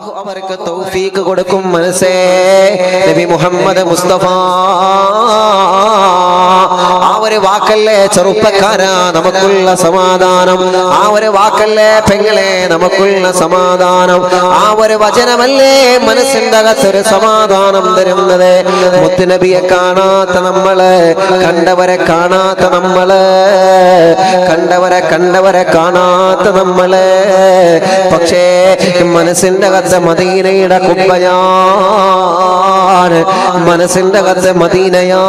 അള്ളാഹു അവർക്ക് തൗഫീക്ക് കൊടുക്കും മനസ്സേ നബി മുഹമ്മദ് മുസ്തഫ ആ ഒരു വാക്കല്ലേ ചെറുപ്പക്കാരാ നമുക്കുള്ള സമാധാനം ആ ഒരു വാക്കല്ലേ പെങ്ങളെ നമുക്കുള്ള സമാധാനം ആ ഒരു വചനമല്ലേ മനസ്സിന്റെ അകത്തൊരു സമാധാനം തരുന്നത് മുത്തുനബിയെ കാണാത്ത നമ്മള് കണ്ടവരെ കാണാത്ത നമ്മള് കണ്ടവരെ കണ്ടവരെ കാണാത്ത നമ്മള് പക്ഷേ മനസ്സിന്റെ അകത്ത് മദീനയുടെ കുമ്പയാണ് മനസ്സിന്റെ അകത്ത് മദീനയാ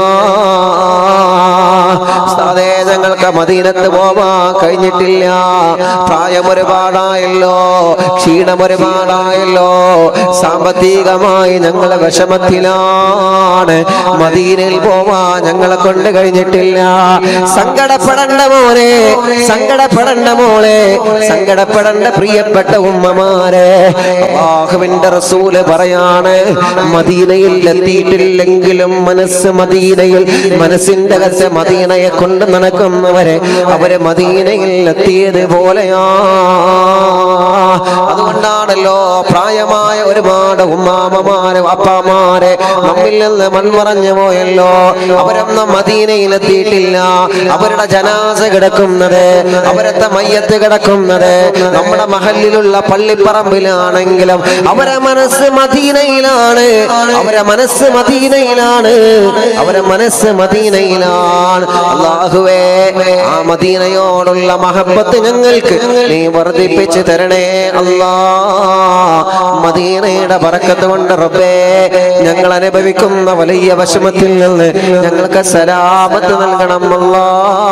ഉസ്താദേ, ഞങ്ങൾക്ക് മദീനത്ത് പോവാൻ കഴിഞ്ഞിട്ടില്ല പ്രായം ഒരുപാടായല്ലോ ക്ഷീണം ഒരുപാടായല്ലോ സാമ്പത്തികമായി ഞങ്ങൾ വിഷമത്തിലാണ് മദീനയിൽ പോവാൻ ഞങ്ങളെ കൊണ്ട് കഴിഞ്ഞിട്ടില്ല സങ്കടപ്പെടണ്ട മോനെ സങ്കടപ്പെടണ്ട മോളെ സങ്കടപ്പെടണ്ട പ്രിയപ്പെട്ട ഉമ്മമാരെ അള്ളാഹുവിന്റെ റസൂല് പറയാണ് മദീനയിൽ എത്തിയിട്ടില്ലെങ്കിലും മനസ്സ് മദീനയിൽ മനസ്സിന്റെ അകത്ത് മദീനയെ കൊണ്ട് നടക്കുന്നവരെ അവരെ മദീനയിൽ എത്തിയത് പോലെയാ അതുകൊണ്ടാണല്ലോ പ്രായമായ ഒരുപാട് ഉമ്മാമമാരെ അപ്പാമാരെ നമ്മിൽ നിന്ന് മൺമറഞ്ഞു പോയല്ലോ അവരൊന്നും മദീനയിൽ എത്തിയിട്ടില്ല അവരുടെ ജനാസ കിടക്കുന്നത് അവരത്തെ മയ്യത്ത് കിടക്കുന്നത് നമ്മുടെ മഹലിലുള്ള പള്ളിപ്പറമ്പിലാണെങ്കിലും അവരെ മനസ്സ് മദീനയിലാണ് അവരെ മനസ്സ് മദീനയിലാണ് അവരെ മനസ്സ് മദീനയിലാണ് അള്ളാഹുവേ ആ മദീനയോടുള്ള മഹബത്ത് ഞങ്ങൾക്ക് നീ വർദ്ധിപ്പിച്ച് തരണേ അല്ലാ മദീനയുടെ ബറക്കത്ത് കൊണ്ട് റബ്ബേ ഞങ്ങൾ അനുഭവിക്കുന്ന വലിയ വിഷമത്തിൽ നിന്ന് ഞങ്ങൾക്ക് സലാമത്ത് നൽകണം അല്ലാ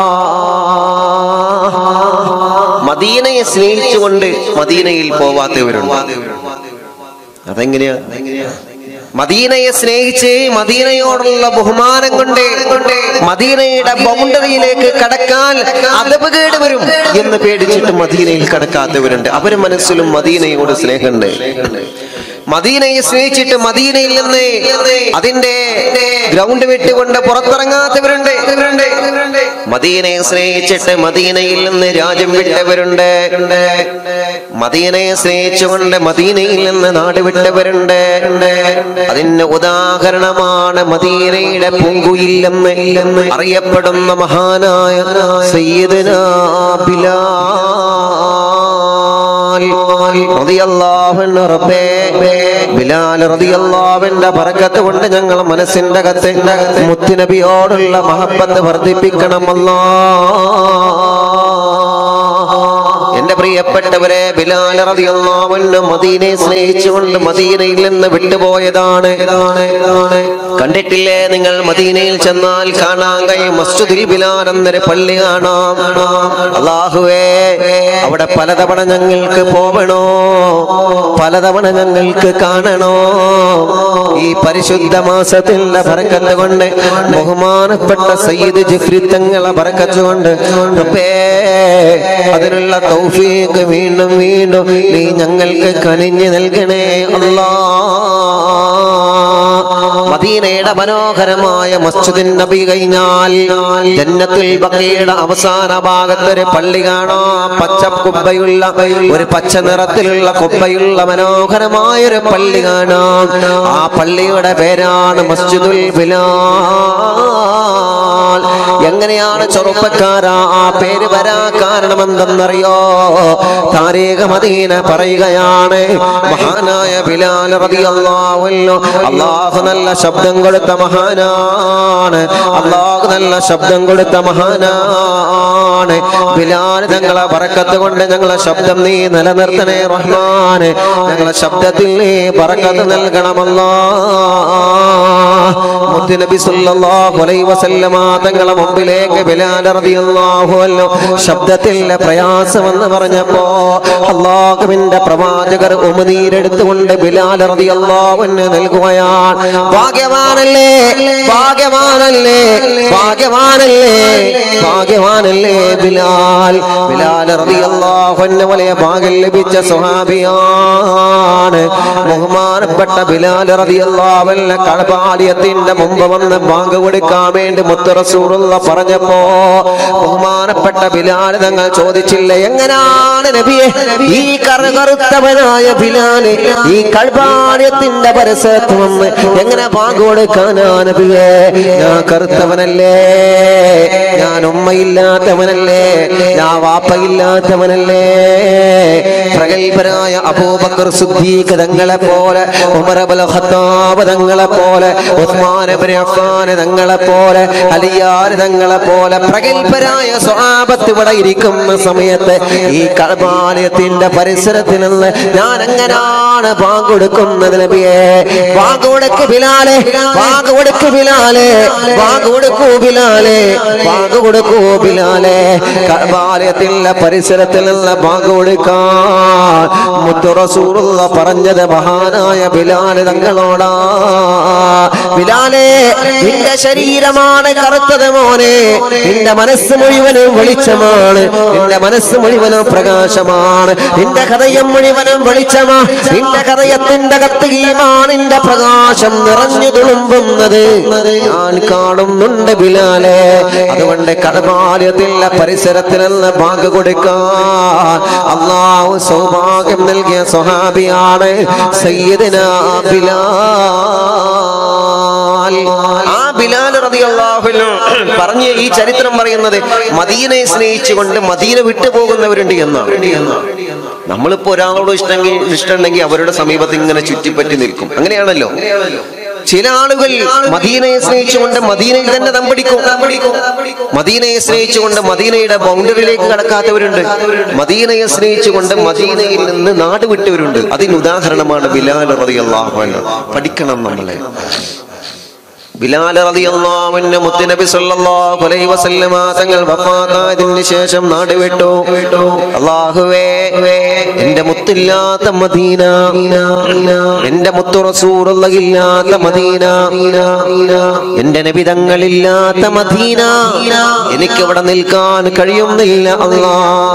മദീനയെ സ്നേഹിച്ചുകൊണ്ട് മദീനയിൽ പോവാത്തവരുണ്ട് അതെങ്ങനെയാ മദീനയെ സ്നേഹിച്ച് മദീനയോടുള്ള ബഹുമാനം കൊണ്ട് മദീനയുടെ ബൗണ്ടറിയിലേക്ക് കടക്കാൻ അതപകേട് വരും എന്ന് പേടിച്ചിട്ട് മദീനയിൽ കടക്കാത്തവരുണ്ട് അവരെ മനസ്സിലും മദീനയോട് സ്നേഹമുണ്ട് മദീനയെ സ്നേഹിച്ചിട്ട് മദീനയിൽ നിന്ന് അതിന്റെ ഗ്രൗണ്ട് വിട്ടുകൊണ്ട് പുറത്തിറങ്ങാത്തവരുണ്ട് മദീനയെ സ്നേഹിച്ചിട്ട് മദീനയിൽ നിന്ന് രാജ്യം വിട്ടവരുണ്ട് മദീനയെ സ്നേഹിച്ചുകൊണ്ട് മദീനയിൽ നിന്ന് നാട് വിട്ടവരുണ്ട് അതിന് ഉദാഹരണമാണ് മദീനയുടെ പൂങ്കുയിൽ എന്ന് അറിയപ്പെടുന്ന മഹാനായ സയ്യിദന ബിലാൽ റളിയല്ലാഹു അൻഹു റബ്ബേ ബിലാൽ റളിയല്ലാഹുവിന്റെ ബറക്കത്ത് കൊണ്ട് ഞങ്ങൾ മനസ്സിന്റെ അകത്ത് മുത്തുനബിയോടുള്ള മഹബത്ത് വർദ്ധിപ്പിക്കണമല്ലാ എന്റെ പ്രിയപ്പെട്ടവരെ ബിലാൽ റളിയല്ലാഹു അൻഹു മദീനയെ സ്നേഹിച്ചുകൊണ്ട് മദീനയിൽ നിന്ന് വിട്ടുപോയതാണ് കണ്ടിട്ടില്ലേ നിങ്ങൾ മദീനയിൽ ചെന്നാൽ കാണാൻ കഴിയും മസ്ജിദുൽ ബിലാൽ എന്നൊരു പള്ളി കാണാം അള്ളാഹുവേ അവിടെ പലതവണ ഞങ്ങൾക്ക് പോവണോ പലതവണ ഞങ്ങൾക്ക് കാണണോ ഈ പരിശുദ്ധ മാസത്തിന്റെ ബറക്കത്ത് കൊണ്ട് ബഹുമാനപ്പെട്ട സയ്യിദ് ജിഫ്രി തങ്ങളെ ബറക്കത്ത് കൊണ്ട് റബ്ബേ, അതിനുള്ള തൗഫീഖ് വീണ്ടും വീണ്ടും നീ ഞങ്ങൾക്ക് കനിഞ്ഞു നൽകണേ അല്ലാ മദീനയുടെ മനോഹരമായ മസ്ജിദിൻ നബി കഴിഞ്ഞാൽ ജന്നത്തുൽ ബഖയുടെ അവസാന ഭാഗത്തൊരു പള്ളി കാണാം പച്ച കുബ്ബയുള്ള ഒരു പച്ച നിറത്തിലുള്ള കുബ്ബയുള്ള മനോഹരമായ ഒരു പള്ളി കാണാം ആ പള്ളിയുടെ പേരാണ് മസ്ജിദുൽ ബിലാൽ എങ്ങനെയാണ് ചെറുപ്പക്കാരാ ആ പേര് വരാൻ കാരണം എന്തെന്നറിയോ താരീഖ മദീന പറയുകയാണ് മഹാനായ ബിലാൽ റളിയല്ലാഹു അൻഹു അള്ളാഹു നല്ല ശബ്ദം കൊടുത്ത മഹാനാണ് അള്ളാഹു നല്ല ശബ്ദം കൊടുത്ത മഹാനാണ് ബിലാൽ ഞങ്ങളെ പറക്കത്ത് കൊണ്ട് ഞങ്ങളെ ശബ്ദം നീ നിലനിർത്തണേ റഹ്മാന് ഞങ്ങളെ ശബ്ദത്തിൽ നീ പറക്കത്ത് നൽകണമല്ലോ മുത്തുനബി സല്ലല്ലാഹു അലൈഹി വസല്ലമ തങ്ങളെ മുമ്പിലേക്ക് ബിലാൽ റളിയല്ലാഹു അൻഹു ശബ്ദത്തിന്റെ പ്രയാസം എന്ന് പറഞ്ഞപ്പോ അള്ളാഹുവിന്റെ പ്രവാചകർ ഉമനീരെടുത്തുകൊണ്ട് ബിലാൽ റളിയല്ലാഹു അൻഹു നൽകുകയാണ് ഭാഗ്യവാനല്ലേ ഭാഗ്യവാനല്ലേ ഭാഗ്യവാനല്ലേ ഭാഗ്യവാനല്ലേ ബിലാൽ ബിലാൽ റളിയല്ലാഹു അൻഹു വലിയ ഭാഗ്യം ലഭിച്ച സ്വഹാബിയാണ് ബഹുമാന ബഹുമാനപ്പെട്ട ബിലാൽ റളിയല്ലാഹുവിന്റെ കഴപാലയത്തിന്റെ മുമ്പ് വന്ന് ബാങ്ക് കൊടുക്കാൻ വേണ്ടി മുത്ത് റസൂലുള്ള പറഞ്ഞപ്പോ ബഹുമാനപ്പെട്ട ബിലാൽ തങ്ങൾ ചോദിച്ചില്ല എങ്ങനാണ് നബിയെ ഈ കറുകറുത്തവനായ ബിലാല് ഈ കഴപാലയത്തിന്റെ പരിസരത്ത് വന്ന് എങ്ങനെ ബാങ്ക് കൊടുക്കാനാ നബിയെ ഞാൻ കറുത്തവനല്ലേ ഞാൻ ഉമ്മയില്ലാത്തവനല്ലേ ഞാൻ വാപ്പയില്ലാത്തവനല്ലേ പ്രഗത്ഭരായ അബൂബക്കർ സുദ്ദീഖ് തങ്ങളെ പോലെ ഉമർ അബ്ദുൽ ഖത്താബ് തങ്ങളെ പോലെ ഉസ്മാൻ ഇബ്നു അഫ്ഫാൻ തങ്ങളെ പോലെ അലിയാർ തങ്ങളെ പോലെ പ്രഗത്ഭരായ സ്വഹാബത്ത് ഇവിടെ ഇരിക്കുന്ന സമയത്ത് ഈ കഴബാലയത്തിന്റെ പരിസരത്തിൽ നിന്ന് ഞാൻ എങ്ങനെയാണ് ബാങ്ക് കൊടുക്കുന്നത് നബിയെ ബാങ്ക് കൊടുക്ക് ബിലാലെ ബാങ്ക് കൊടുക്ക് ബിലാലെ ബാങ്ക് കൊടുക്കൂ ബിലാലെ ബാങ്ക് കൊടുക്കൂ ബിലാലെ കഴബാലയത്തിന്റെ പരിസരത്തിൽ നിന്ന് ബാങ്ക് കൊടുക്കാൻ മുത്തു റസൂലുള്ള പറഞ്ഞത് മഹാനായ ബിലാല് തങ്ങളോടാ ബിലാലെ നിന്റെ ശരീരമാണ് കറുത്തത് മോനെ നിന്റെ മനസ്സ് മുഴുവനും വെളിച്ചമാണ് നിന്റെ മനസ്സ് മുഴുവനും പ്രകാശമാണ് നിന്റെ ഹൃദയം മുഴുവനും വെളിച്ചമാ നിന്റെ ഹൃദയത്തിന്റെ കത്ത് ഈമാനിന്റെ പ്രകാശം നിറഞ്ഞു തുളുമ്പുന്നത് ഞാൻ കാണുന്നുണ്ട് ബിലാലെ അതുകൊണ്ട് കടമാലയത്തിലെ പരിസരത്തിൽ നിന്ന് ബാങ്ക് കൊടുക്കാൻ അള്ളാഹു സൗഭാഗ്യം നൽകിയ സ്വഹാബിയാണ് സയ്യിദന ബിലാൽ ആ ബിലാൽ റളിയല്ലാഹു അൻഹു പറഞ്ഞ ഈ ചരിത്രം പറയുന്നത് മദീനയെ സ്നേഹിച്ചുകൊണ്ട് മദീന വിട്ടു പോകുന്നവരുണ്ട് എന്നാണ് നമ്മളിപ്പോ ഒരാളോട് ഇഷ്ടമെങ്കിൽ ഇഷ്ടമുണ്ടെങ്കിൽ അവരുടെ സമീപത്ത് ഇങ്ങനെ ചുറ്റിപ്പറ്റി നിൽക്കും അങ്ങനെയാണല്ലോ ചില ആളുകൾ മദീനയെ സ്നേഹിച്ചുകൊണ്ട് മദീനയിൽ തന്നെ തമ്പടിക്കും മദീനയെ സ്നേഹിച്ചുകൊണ്ട് മദീനയുടെ ബൗണ്ടറിയിലേക്ക് കടക്കാത്തവരുണ്ട് മദീനയെ സ്നേഹിച്ചുകൊണ്ട് മദീനയിൽ നിന്ന് നാട് വിട്ടവരുണ്ട് അതിന് ഉദാഹരണമാണ് ബിലാൽ റളിയല്ലാഹു അൻഹു പഠിക്കണം നമ്മളെ ബിലാൽ റളിയല്ലാഹു അൻഹു മുത്തുനബി സല്ലല്ലാഹു അലൈഹി വസല്ലമ തങ്ങൾ വഫാത്തായതിനു ശേഷം നാട് വിട്ടു അല്ലാഹുവേ എന്റെ മുത്തില്ലാത്ത മദീന എന്റെ മുത്തു റസൂലുള്ളാഹില്ലാത്ത മദീന എന്റെ നബിതങ്ങളില്ലാത്ത മദീന എനിക്ക് ഇവിടെ നിൽക്കാൻ കഴിയുന്നില്ല അല്ലാ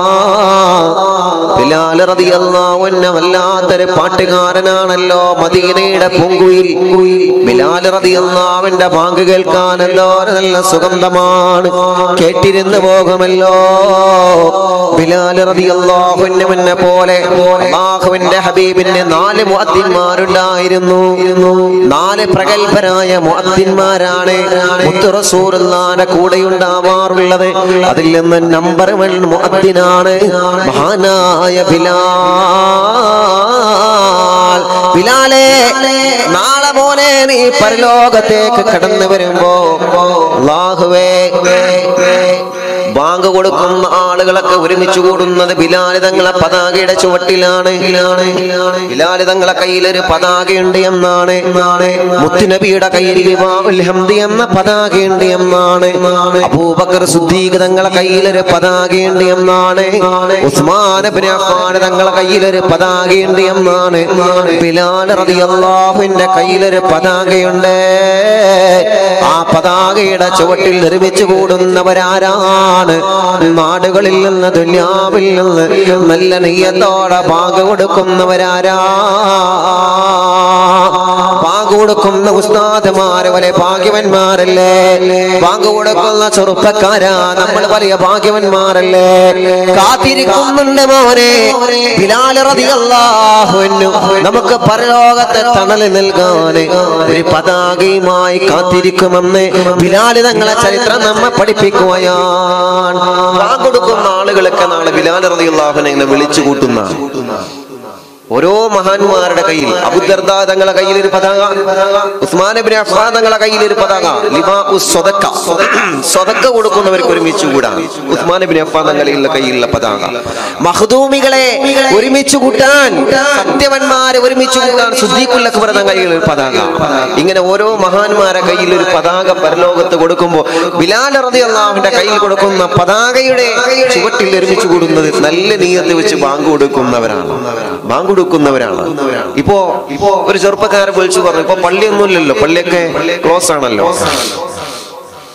ബിലാൽ റളിയല്ലാഹു അൻഹു വല്ലാത്തൊരു പാട്ടുകാരനാണല്ലോ മദീനയുടെ പൂങ്കുയിൽ ബിലാൽ റളിയല്ലാഹു അൻഹുവിന്റെ ബാങ്ക് കേൾക്കാൻ എന്തോ ഒരു നല്ല സുഗന്ധമാണ് കേട്ടിരുന്നു പോകുമല്ലോ ബിലാൽ റളിയല്ലാഹു അൻഹുവിനെ പോലെ അല്ലാഹുവിന്റെ ഹബീബിന്റെ നാല് മുഅദ്ദിന്മാരുണ്ടായിരുന്നു നാല് പ്രഗത്ഭരായ മുഅദ്ദിന്മാരാണ് മുത്തു റസൂലുള്ളാഹിന്റെ കൂടെ ഉണ്ടാവാറുള്ളത് അതിൽ നിന്ന് നമ്പർ വൺ മുഅദ്ദിനാണ് മഹാനായ ബിലാൽ ബിലാലെ നാളെ മോനെ നീ പരലോകത്തേക്ക് കടന്നു വരുമ്പോ അല്ലാഹുവേ ബാങ്ക് കൊടുക്കുന്ന ആളുകളൊക്കെ ഒരുമിച്ച് കൂടുന്നത് ബിലാല് തങ്ങളെ പതാകയുടെ ചുവട്ടിലാണ് ബിലാല് തങ്ങളെ കയ്യിലൊരു പതാകയുണ്ട് എന്നാണ് മുത്തുനബിയുടെ കയ്യിൽ ലിവാഉൽ ഹംദി എന്ന പതാകയുണ്ട് എന്നാണ് അബൂബക്കർ സുദ്ദീഖ് തങ്ങളെ കയ്യിലൊരു പതാകയുണ്ട് എന്നാണ് ഉസ്മാൻ ഇബ്നു അഫ്ഫാൻ തങ്ങളെ കയ്യിലൊരു പതാകയുണ്ട് എന്നാണ് ബിലാൽ റളിയല്ലാഹുവിന്റെ കയ്യിലൊരു പതാകയുണ്ട് ആ പതാകയുടെ ചുവട്ടിൽ നിർമ്മിച്ചു കൂടുന്നവരാരാണ് നാടുകളിൽ നിന്ന് ദുന്യാവിൽ നിന്ന് നല്ല നെയ്യത്തോടെ പാക കൊടുക്കുന്നവരാരാ പാക കൊടുക്കുന്ന ഉസ്താദുമാര് വലിയ ഭാഗ്യവന്മാരല്ലേ പാങ്ക് കൊടുക്കുന്ന ചെറുപ്പക്കാരാ നമ്മൾ വലിയ ഭാഗ്യവന്മാരല്ലേ കാത്തിരിക്കുന്നുണ്ട് മോനെ ബിലാൽ റളിയല്ലാഹു അൻഹു നമുക്ക് പരലോകത്തെ തണല് നൽകാൻ ഒരു പതാകയുമായി കാത്തിരിക്കുമെന്ന് ബിലാൽ തങ്ങളെ ചരിത്രം നമ്മെ പഠിപ്പിക്കുകയാണ് കൊടുക്കുന്ന ആളുകളൊക്കെ നാളെ ബിലാൽ റളിയല്ലാഹുവിനെ ഇങ്ങനെ വിളിച്ചു കൂട്ടുന്ന ഓരോ മഹാന്മാരുടെ കയ്യിൽ അബുദർദ തങ്ങളെ കയ്യിൽ ഒരു പതാക ഉസ്മാൻ ഇബ്നു അഫ്ഫാൻ തങ്ങളെ കയ്യിൽ ഒരു പതാക ലിവാഉ സ്വതക്ക സ്വതക്ക കൊടുക്കുന്നവർക്ക് ഒരുമിച്ച് കൂടാം ഉസ്മാൻ ഇബ്നു അഫ്ഫാൻ തങ്ങളുടെ കയ്യിലുള്ള പതാക മഖ്ദൂമികളെ ഒരുമിച്ച് കൂട്ടാൻ സത്യവന്മാരെ ഒരുമിച്ച് കൂട്ടാൻ സുദ്ദീഖുൽ അക്ബർ തങ്ങളുടെ കയ്യിൽ ഒരു പതാക ഇങ്ങനെ ഓരോ മഹാന്മാരെ കയ്യിൽ ഒരു പതാക പരലോകത്ത് കൊടുക്കുമ്പോൾ ബിലാൽ റളിയല്ലാഹുവിന്റെ കയ്യിൽ കൊടുക്കുന്ന പതാകയുടെ ചുവട്ടിൽ ഒരുമിച്ച് കൂടുന്നത് നല്ല നീയത്ത് വെച്ച് ബാങ്ക് കൊടുക്കുന്നവരാണ് ബാങ്ക് കൊടുക്കുന്നവരാണ് ഇപ്പോ ഇപ്പോ ഒരു ചെറുപ്പക്കാരെ വിളിച്ചു പറഞ്ഞു ഇപ്പൊ പള്ളിയൊന്നുമില്ലല്ലോ പള്ളിയൊക്കെ ക്ലോസ് ആണല്ലോ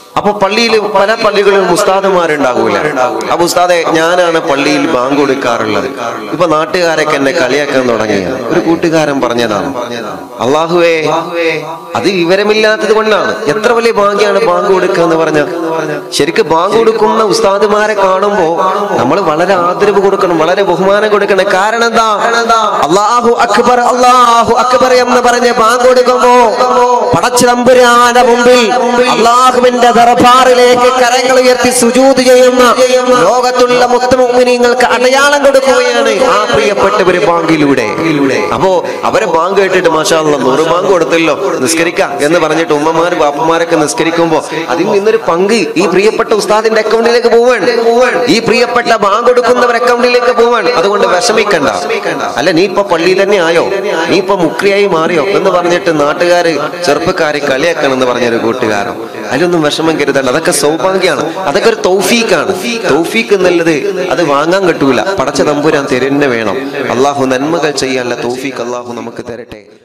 അപ്പൊ പള്ളിയിൽ പല പള്ളികളിലും ഉസ്താദുമാരുണ്ടാകൂല അപ്പൊ ഉസ്താദെ ഞാനാണ് പള്ളിയിൽ ബാങ്ക് കൊടുക്കാറുള്ളത് ഇപ്പൊ നാട്ടുകാരൊക്കെ എന്നെ കളിയാക്കാൻ തുടങ്ങിയ ഒരു കൂട്ടുകാരൻ പറഞ്ഞതാണ് അള്ളാഹുവേ അത് വിവരമില്ലാത്തത് കൊണ്ടാണ് എത്ര വലിയ ഭാഗ്യാണ് ബാങ്ക് കൊടുക്കുക എന്ന് പറഞ്ഞ ശരിക്ക് ബാങ്ക് കൊടുക്കുന്ന ഉസ്താദുമാരെ കാണുമ്പോ നമ്മൾ വളരെ ആദരവ് കൊടുക്കണം വളരെ ബഹുമാനം കൊടുക്കണം കാരണം എന്താ അള്ളാഹു അക്ബർ അള്ളാഹു അക്ബർ എന്ന് പറഞ്ഞ് ബാങ്ക് കൊടുക്കുമ്പോ പടച്ചിടമ്പുരാന്റെ മുമ്പിൽ അള്ളാഹുവിന്റെ ദർബാറിലേക്ക് കരങ്ങൾ ഉയർത്തി സുജൂത് ചെയ്യുന്ന ലോകത്തുള്ള മുത്തമുമിനിങ്ങൾക്ക് അടയാളം കൊടുക്കുകയാണ് ആ പ്രിയപ്പെട്ടവര് ബാങ്കിലൂടെ അപ്പോ അവരെ ബാങ്ക് കേട്ടിട്ട് മാഷാള്ള നൂറ് ബാങ്ക് കൊടുത്തല്ലോ നിസ്കരിക്കാം എന്ന് പറഞ്ഞിട്ട് ഉമ്മമാര് ബാപ്പമാരൊക്കെ നിസ്കരിക്കുമ്പോ അതിൽ നിന്നൊരു പങ്ക് ഈ പ്രിയപ്പെട്ട ഉസ്താദിന്റെ അക്കൗണ്ടിലേക്ക് പോവാൻ ഈ പ്രിയപ്പെട്ട ബാങ്ക് കൊടുക്കുന്നവർ അക്കൗണ്ടിലേക്ക് പോവാൻ അതുകൊണ്ട് വിഷമിക്കണ്ട അല്ല നീ ഇപ്പൊ പള്ളിയിൽ തന്നെ ആയോ നീ ഇപ്പൊ മുക്രിയായി മാറിയോ എന്ന് പറഞ്ഞിട്ട് നാട്ടുകാര് ചെറുപ്പക്കാരെ കളിയാക്കണം എന്ന് പറഞ്ഞൊരു കൂട്ടുകാരൻ അതിലൊന്നും വിഷമം കരുതണ്ട അതൊക്കെ സൗഭാഗ്യമാണ് അതൊക്കെ ഒരു തൗഫീക്കാണ് തൗഫീക്ക് എന്നുള്ളത് അത് വാങ്ങാൻ കിട്ടൂല പടച്ച തമ്പുരാൻ തരുന്നെ വേണം അള്ളാഹു നന്മകൾ ചെയ്യാനുള്ള തൗഫീക്ക് അള്ളാഹു നമുക്ക് തരട്ടെ